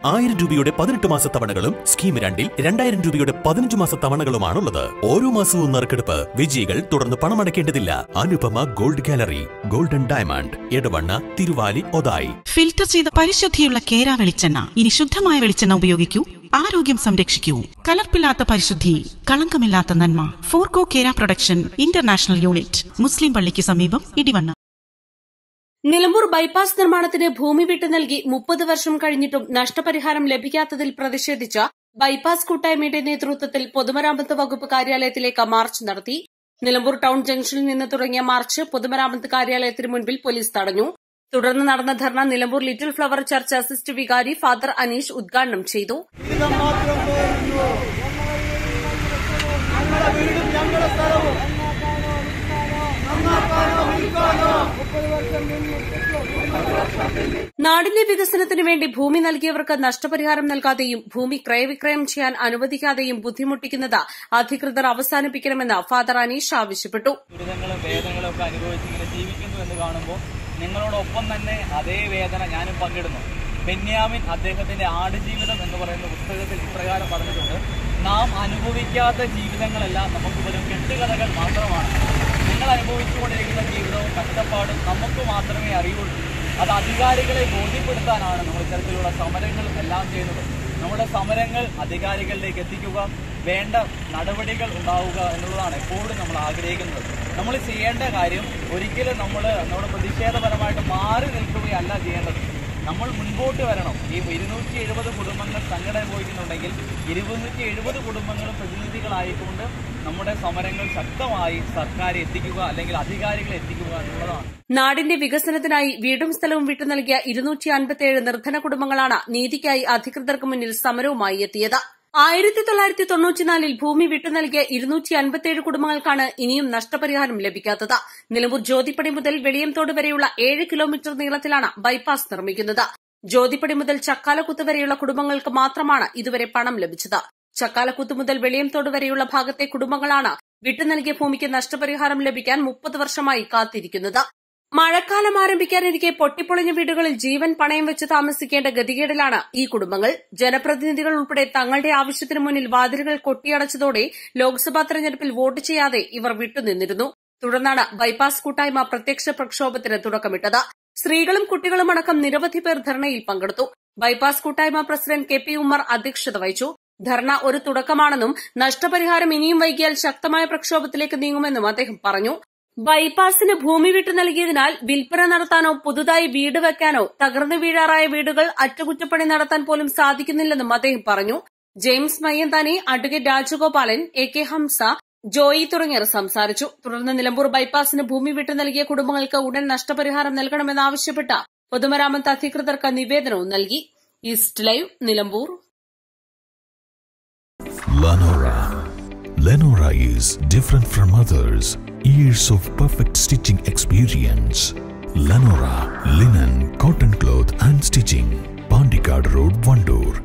ആയിരം രൂപയുടെ പതിനെട്ട് മാസ തവണകളും സ്കീം രണ്ടിൽ രണ്ടായിരം രൂപയുടെ പതിനഞ്ച് മാസ തവണകളുമാണുള്ളത് ഓരോ മാസവും നറുക്കെടുപ്പ് വിജയികൾ തുടർന്ന് പണമടയ്ക്കേണ്ടതില്ല Anupama gold gallery golden diamond Edavanna Thiruvali Othayi filter ചെയ്ത പരിശുദ്ധിയുള്ള കേര വെളിച്ചെണ്ണ ഇനി ശുദ്ധമായ വെളിച്ചെണ്ണ ഉപയോഗിക്കൂ ആരോഗ്യം സംരക്ഷിക്കൂ കലർപ്പില്ലാത്ത പരിശുദ്ധി കളങ്കമില്ലാത്ത നന്മ ഫോർകോ കേര പ്രൊഡക്ഷൻ ഇന്റർനാഷണൽ യൂണിറ്റ് മുസ്ലിം പള്ളിക്ക് സമീപം ഇടിവണ്ണ നിലമ്പൂർ ബൈപ്പാസ് നിർമ്മാണത്തിന് ഭൂമി വിട്ടു നൽകി മുപ്പത് വർഷം കഴിഞ്ഞിട്ടും നഷ്ടപരിഹാരം ലഭിക്കാത്തതിൽ പ്രതിഷേധിച്ച് ബൈപ്പാസ് കൂട്ടായ്മയുടെ നേതൃത്വത്തിൽ പൊതുമരാമത്ത് വകുപ്പ് കാര്യാലയത്തിലേക്ക് മാർച്ച് നടത്തി നിലമ്പൂർ ടൌൺ ജംഗ്ഷനിൽ നിന്ന് തുടങ്ങിയ മാർച്ച് പൊതുമരാമത്ത് കാര്യാലയത്തിന് മുൻപിൽ പോലീസ് തടഞ്ഞു തുടർന്ന് നടന്ന ധർണ Nilambur little flower church assist വികാരി ഫാദർ അനീഷ് ഉദ്ഘാടനം ചെയ്തു നാടിന്റെ വികസനത്തിനു വേണ്ടി ഭൂമി നൽകിയവർക്ക് നഷ്ടപരിഹാരം നൽകാതെയും ഭൂമി ക്രയവിക്രയം ചെയ്യാൻ അനുവദിക്കാതെയും ബുദ്ധിമുട്ടിക്കുന്നത് അധികൃതർ അവസാനിപ്പിക്കണമെന്ന് ഫാദർ അനീഷ് ആവശ്യപ്പെട്ടു ദുരിതങ്ങളും വേദനകളും ഒക്കെ അനുഭവിച്ച് ഇങ്ങനെ ജീവിക്കുന്നു എന്ന് കാണുമ്പോൾ നിങ്ങളോടൊപ്പം തന്നെ അതേ വേദന ഞാനും പങ്കിടുന്നു ബെന്യാമിൻ അദ്ദേഹത്തിന്റെ ആടുജീവിതം എന്ന് പറയുന്ന പുസ്തകത്തിൽ ഇപ്രകാരം പറഞ്ഞിട്ടുണ്ട് നാം അനുഭവിക്കാത്ത ജീവിതങ്ങളെല്ലാം നമുക്ക് വെറും കെട്ടുകഥകൾ മാത്രമാണ് നിങ്ങൾ അനുഭവിച്ചുകൊണ്ടിരിക്കുന്ന ജീവിതവും കഷ്ടപ്പാടും നമുക്ക് മാത്രമേ അറിയുള്ളൂ അത് അധികാരികളെ ബോധ്യപ്പെടുത്താനാണ് നമ്മൾ ഇത്തരത്തിലുള്ള സമരങ്ങൾ എല്ലാം ചെയ്യുന്നത് നമ്മുടെ സമരങ്ങൾ അധികാരികളിലേക്ക് എത്തിക്കുക വേണ്ട നടപടികൾ ഉണ്ടാവുക എന്നുള്ളതാണ് എപ്പോഴും നമ്മൾ ആഗ്രഹിക്കുന്നത് നമ്മൾ ചെയ്യേണ്ട കാര്യം ഒരിക്കലും നമ്മൾ നമ്മുടെ പ്രതിഷേധപരമായിട്ട് മാറി നിൽക്കുകയല്ല ചെയ്യേണ്ടത് നമ്മൾ മുൻപോട്ട് വരണം ഈ ഇരുന്നൂറ്റി എഴുപത് കുടുംബങ്ങൾ സങ്കടം അനുഭവിക്കുന്നുണ്ടെങ്കിൽ ഇരുന്നൂറ്റി എഴുപത് കുടുംബങ്ങളും പ്രതിനിധികളായിക്കൊണ്ട് നമ്മുടെ സമരങ്ങൾ ശക്തമായി സർക്കാരെ എത്തിക്കുക അല്ലെങ്കിൽ അധികാരികളെ എത്തിക്കുക എന്നുള്ളതാണ് നാടിന്റെ വികസനത്തിനായി വീടും സ്ഥലവും വിട്ടു നൽകിയ ഇരുന്നൂറ്റി അൻപത്തിയേഴ് നിർധന കുടുംബങ്ങളാണ് നീതിക്കായി അധികൃതർക്ക് മുന്നിൽ സമരവുമായി എത്തിയത് ആയിരത്തി തൊള്ളായിരത്തി തൊണ്ണൂറ്റിനാലിൽ ഭൂമി വിട്ടു നൽകിയ ഇരുന്നൂറ്റി അൻപത്തിയേഴ് കുടുംബങ്ങൾക്കാണ് ഇനിയും നഷ്ടപരിഹാരം ലഭിക്കാത്തത് നിലമ്പൂർ ജ്യോതിപ്പടി മുതൽ വെളിയംതോട് വരെയുള്ള ഏഴ് കിലോമീറ്റർ നീളത്തിലാണ് ബൈപ്പാസ് നിർമ്മിക്കുന്നത് ജ്യോതിപ്പടി മുതൽ ചക്കാലക്കുത്ത് വരെയുള്ള കുടുംബങ്ങൾക്ക് മാത്രമാണ് ഇതുവരെ പണം ലഭിച്ചത് ചക്കാലക്കുത്ത് മുതൽ വെളിയംതോട് വരെയുള്ള ഭാഗത്തെ കുടുംബങ്ങളാണ് വിട്ടു നൽകിയ ഭൂമിക്ക് നഷ്ടപരിഹാരം ലഭിക്കാൻ മുപ്പത് വർഷമായി കാത്തിരിക്കുന്നത് മഴക്കാലം ആരംഭിക്കാനിരിക്കെ പൊട്ടിപ്പൊളിഞ്ഞ വീടുകളിൽ ജീവൻ പണയം വെച്ച് താമസിക്കേണ്ട ഗതികേടിലാണ് ഈ കുടുംബങ്ങൾ ജനപ്രതിനിധികൾ ഉൾപ്പെടെ തങ്ങളുടെ ആവശ്യത്തിനു മുന്നിൽ വാതിലുകൾ കൊട്ടിയടച്ചതോടെ ലോക്സഭാ തെരഞ്ഞെടുപ്പിൽ വോട്ട് ചെയ്യാതെ ഇവർ വിട്ടുനിന്നിരുന്നു തുടർന്നാണ് ബൈപ്പാസ് കൂട്ടായ്മ പ്രത്യക്ഷ പ്രക്ഷോഭത്തിന് തുടക്കമിട്ടത് സ്ത്രീകളും കുട്ടികളും അടക്കം നിരവധി പേർ ധർണയിൽ പങ്കെടുത്തു ബൈപ്പാസ് കൂട്ടായ്മ പ്രസിഡന്റ് കെ പി ഉമ്മർ അധ്യക്ഷത വഹിച്ചു ധർണ ഒരു തുടക്കമാണെന്നും നഷ്ടപരിഹാരം ഇനിയും വൈകിയാൽ ശക്തമായ പ്രക്ഷോഭത്തിലേക്ക് നീങ്ങുമെന്നും അദ്ദേഹം പറഞ്ഞു ബൈപ്പാസിന് ഭൂമി വിട്ടു നൽകിയതിനാൽ വിൽപ്പന നടത്താനോ പുതുതായി വീട് വെക്കാനോ തകർന്നു വീഴാറായ വീടുകൾ അറ്റകുറ്റപ്പണി നടത്താൻ പോലും സാധിക്കുന്നില്ലെന്നും അദ്ദേഹം പറഞ്ഞു James Mayyanthani advocate Rajagopalan A K Hamsa Joy തുടങ്ങിയവർ സംസാരിച്ചു തുടർന്ന് നിലമ്പൂർ ബൈപ്പാസിന് ഭൂമി വിട്ടു നൽകിയ കുടുംബങ്ങൾക്ക് ഉടൻ നഷ്ടപരിഹാരം നൽകണമെന്നാവശ്യപ്പെട്ട് പൊതുമരാമത്ത് അധികൃതർക്ക് നിവേദനവും നൽകി east live Nilambur Lenora. Lenora is different from others. Years of perfect stitching experience. Lenora linen, cotton cloth and stitching. Pandikad Road, Vandoor.